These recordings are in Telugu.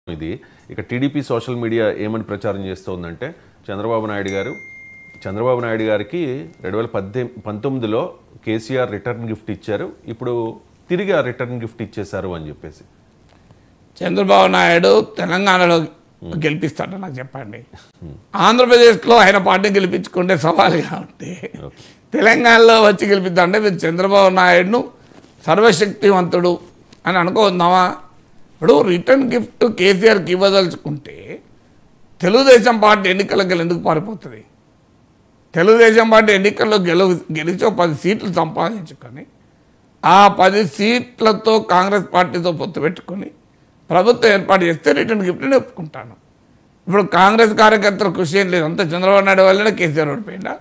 ఇది ఇక టీడీపీ సోషల్ మీడియా ఏమని ప్రచారం చేస్తోందంటే చంద్రబాబు నాయుడు గారు చంద్రబాబు నాయుడు గారికి రెండు వేల పద్దె పంతొమ్మిదిలో కేసీఆర్ రిటర్న్ గిఫ్ట్ ఇచ్చారు ఇప్పుడు తిరిగి ఆ రిటర్న్ గిఫ్ట్ ఇచ్చేశారు అని చెప్పేసి చంద్రబాబు నాయుడు తెలంగాణలో గెలిపిస్తాడు నాకు చెప్పండి ఆంధ్రప్రదేశ్లో ఆయన పార్టీ గెలిపించుకుంటే సవాలుగా ఉంటే తెలంగాణలో వచ్చి గెలిపిద్దామంటే మీరు చంద్రబాబు నాయుడును సర్వశక్తివంతుడు అని అనుకుందామా ఇప్పుడు రిటర్న్ గిఫ్ట్ కేసీఆర్కి ఇవ్వదలుచుకుంటే తెలుగుదేశం పార్టీ ఎన్నికలకు ఎందుకు పారిపోతుంది తెలుగుదేశం పార్టీ ఎన్నికల్లో గెలు గెలిచి ఒక పది సీట్లు సంపాదించుకొని ఆ పది సీట్లతో కాంగ్రెస్ పార్టీతో పొత్తు పెట్టుకొని ప్రభుత్వం ఏర్పాటు చేస్తే రిటర్న్ గిఫ్ట్ని ఒప్పుకుంటాను ఇప్పుడు కాంగ్రెస్ కార్యకర్తల కృషి ఏం లేదు అంత చంద్రబాబు నాయుడు వల్లనే కేసీఆర్ ఓడిపోయిందా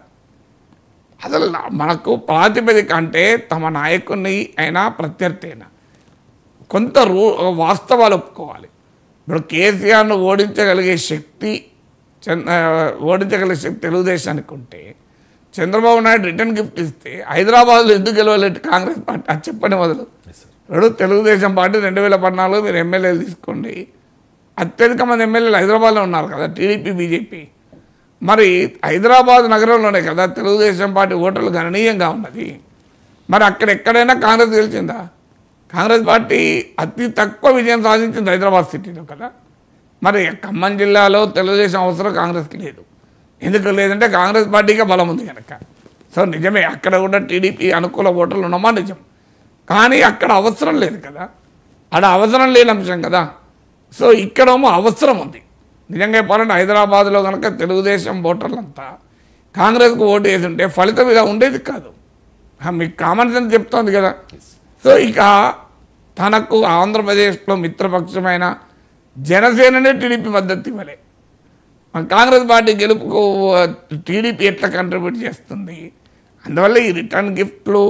అసలు మనకు ప్రాతిపదిక అంటే తమ నాయకుని అయినా ప్రత్యర్థి అయినా కొంత రూ వాస్తవాలు ఒప్పుకోవాలి ఇప్పుడు కేసీఆర్ను ఓడించగలిగే శక్తి చంద్ర ఓడించగలిగే శక్తి తెలుగుదేశానికి ఉంటే చంద్రబాబు నాయుడు రిటర్న్ గిఫ్ట్ ఇస్తే హైదరాబాద్లో ఎందుకు గెలవలేదు కాంగ్రెస్ పార్టీ అది చెప్పండి మొదలు ఇప్పుడు తెలుగుదేశం పార్టీ రెండు వేల పద్నాలుగు మీరు ఎమ్మెల్యేలు తీసుకోండి అత్యధిక మంది ఎమ్మెల్యేలు హైదరాబాద్లో ఉన్నారు కదా టీడీపీ బీజేపీ మరి హైదరాబాద్ నగరంలోనే కదా తెలుగుదేశం పార్టీ ఓటర్లు గణనీయంగా ఉన్నది మరి అక్కడ ఎక్కడైనా కాంగ్రెస్ గెలిచిందా కాంగ్రెస్ పార్టీ అతి తక్కువ విజయం సాధించింది హైదరాబాద్ సిటీలో కదా మరి ఖమ్మం జిల్లాలో తెలుగుదేశం అవసరం కాంగ్రెస్కి లేదు ఎందుకు లేదంటే కాంగ్రెస్ పార్టీకే బలం ఉంది కనుక సో నిజమే అక్కడ కూడా టీడీపీ అనుకూల ఓటర్లు ఉన్నమా నిజం కానీ అక్కడ అవసరం లేదు కదా అక్కడ అవసరం లేని అంశం కదా సో ఇక్కడేమో అవసరం ఉంది నిజంగా చెప్పాలంటే హైదరాబాద్లో కనుక తెలుగుదేశం ఓటర్లంతా కాంగ్రెస్కు ఓటు వేసి ఉంటే ఫలితం ఇలా ఉండేది కాదు ఆ, మీకు కామన్ సెన్స్ చెప్తోంది కదా సో ఇక తనకు ఆంధ్రప్రదేశ్లో మిత్రపక్షమైన జనసేననే టీడీపీ మద్దతు ఇవ్వలే మన కాంగ్రెస్ పార్టీ గెలుపుకు టీడీపీ ఎట్లా కంట్రిబ్యూట్ చేస్తుంది అందువల్ల ఈ రిటర్న్ గిఫ్ట్లు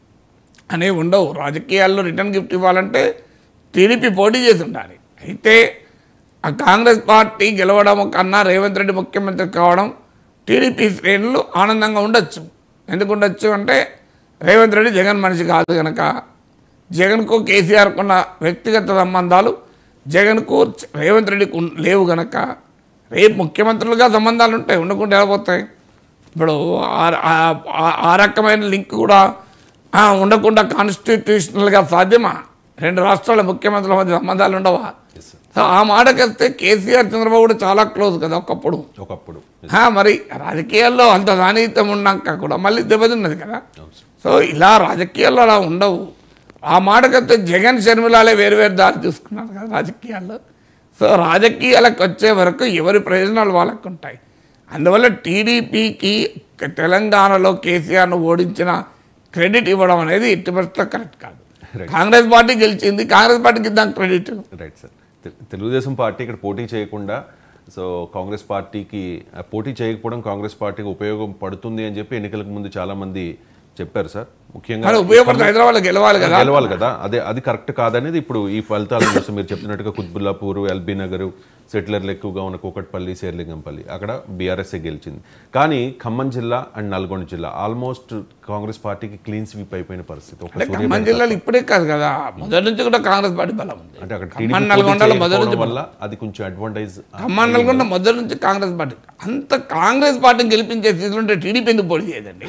అనేవి ఉండవు రాజకీయాల్లో రిటర్న్ గిఫ్ట్ ఇవ్వాలంటే టీడీపీ పోటీ చేసి ఉండాలి అయితే ఆ కాంగ్రెస్ పార్టీ గెలవడం కన్నా రేవంత్ రెడ్డి ముఖ్యమంత్రి కావడం టీడీపీ శ్రేణులు ఆనందంగా ఉండొచ్చు ఎందుకు ఉండొచ్చు అంటే రేవంత్ రెడ్డి జగన్ మనిషి కాదు కనుక జగన్కు కేసీఆర్కు ఉన్న వ్యక్తిగత సంబంధాలు జగన్కు రేవంత్ రెడ్డికి ఉన్- లేవు గనక రేపు ముఖ్యమంత్రులుగా సంబంధాలు ఉంటాయి ఉండకుండా వెళ్ళిపోతాయి ఇప్పుడు ఆ- ఆ- ఆ- ఆ రకమైన లింక్ కూడా ఆ, ఉండకుండా కాన్స్టిట్యూషనల్గా సాధ్యమా రెండు రాష్ట్రాల ముఖ్యమంత్రుల మధ్య సంబంధాలు ఉండవా Yes, sir. సో ఆ మాటకొస్తే కేసీఆర్ చంద్రబాబు కూడా చాలా క్లోజ్ కదా ఒకప్పుడు ఒకప్పుడు ఆ, మరి రాజకీయాల్లో అంత సాన్నిహిత్యం ఉన్నాక కూడా మళ్ళీ దెబ్బతిన్నది కదా అవును సార్. సో ఇలా రాజకీయాల్లో అలా ఉండవు ఆ మాటకొస్తే జగన్ షర్మిలాలే వేరు వేరు దారి చూసుకున్నారు కదా రాజకీయాల్లో సో రాజకీయాలకు వచ్చే వరకు ఎవరి ప్రయోజనాలు వాళ్ళకు ఉంటాయి అందువల్ల టీడీపీకి తెలంగాణలో కేసీఆర్ను ఓడించిన క్రెడిట్ ఇవ్వడం అనేది ఎట్టి పరిస్థితుల్లో కరెక్ట్ కాదు Right. కాంగ్రెస్ పార్టీ గెలిచింది కాంగ్రెస్ పార్టీకి ఇద్దాం క్రెడిట్ రైట్ సార్ తె- తెలుగుదేశం పార్టీ ఇక్కడ పోటీ చేయకుండా సో కాంగ్రెస్ పార్టీకి ఆ, పోటీ చేయకపోవడం కాంగ్రెస్ పార్టీకి ఉపయోగం పడుతుంది అని చెప్పి ఎన్నికలకు ముందు చాలా మంది చెప్పారు సార్ ముఖ్యంగా కానీ ఉపయోగపడితే హైదరాబాద్లో గెలవాలి కదా గెలవాలి కదా అదే అది కరెక్ట్ కాదనేది ఇప్పుడు ఈ ఫలితాలు చూస్తే మీరు చెప్పినట్టుగా కుత్బుల్లాపూర్ ఎల్బీ నగర్ సెటిలర్లు ఎక్కువగా ఉన్న కూకట్పల్లి శేర్లింగంపల్లి అక్కడ బీఆర్ఎస్ఏ గెలిచింది కానీ ఖమ్మం జిల్లా అండ్ నల్గొండ జిల్లా ఆల్మోస్ట్ కాంగ్రెస్ పార్టీకి క్లీన్ స్వీప్ అయిపోయిన పరిస్థితి ఒక అంటే సూర్య ఖమ్మం జిల్లాలో ఇప్పుడే కాదు కదా మొదటి నుంచి కూడా కాంగ్రెస్ పార్టీ బలం ఉంది అంటే అక్కడ ఖమ్మం టీడీపీ నల్గొండలో మొదటి నుంచి వల్ల అది కొంచెం అడ్వాంటేజ్ ఖమ్మం నల్గొండ మొదటి నుంచి కాంగ్రెస్ పార్టీ అంత కాంగ్రెస్ పార్టీని గెలిపించే స్థితిలో ఉంటే టీడీపీ ఎందుకు పోటీ చేయదండి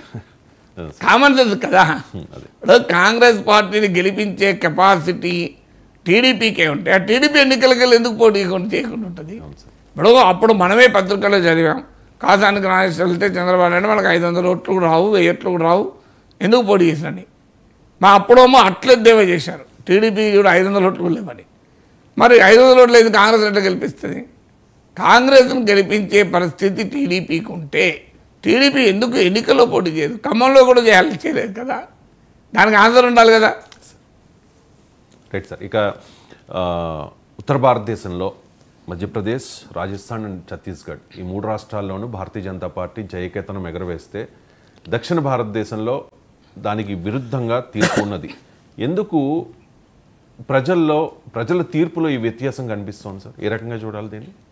కామన్ సెన్స్ కదా అదే ఇప్పుడు కాంగ్రెస్ పార్టీని గెలిపించే కెపాసిటీ టీడీపీకే ఉంటే ఆ టీడీపీ ఎన్నికలకి వెళ్ళి ఎందుకు పోటీ చేయకుండా చేయకుండా ఉంటుంది అవును సార్ ఇప్పుడు అప్పుడు మనమే పత్రికల్లో చదివాం కాసానికి నాగేశ్వర వెళ్తే చంద్రబాబు నాయుడు మనకు ఐదు వందల ఓట్లు కూడా రావు వెయ్యి ఓట్లు కూడా రావు ఎందుకు పోటీ చేసినని మా అప్పుడేమో అట్లే దేవ చేశారు టీడీపీ కూడా ఐదు వందల ఓట్లు కూడా లేవని మరి ఐదు వందల ఓట్లు ఎందుకు కాంగ్రెస్ ఎట్లా గెలిపిస్తుంది కాంగ్రెస్ను గెలిపించే పరిస్థితి టీడీపీకి ఉంటే టీడీపీ ఎందుకు ఎన్నికల్లో పోటీ చేయదు ఖమ్మంలో కూడా చేయాలి చేయలేదు కదా దానికి ఆన్సర్ ఉండాలి కదా రైట్ సార్ ఇక ఆ, ఉత్తర భారతదేశంలో మధ్యప్రదేశ్ రాజస్థాన్ అండ్ ఛత్తీస్గఢ్ ఈ మూడు రాష్ట్రాల్లోనూ భారతీయ జనతా పార్టీ జయకేతనం ఎగరవేస్తే దక్షిణ భారతదేశంలో దానికి విరుద్ధంగా తీర్పు ఉన్నది ఎందుకు ప్రజల్లో ప్రజల తీర్పులో ఈ వ్యత్యాసం కనిపిస్తోంది సార్ ఏ రకంగా చూడాలి దీన్ని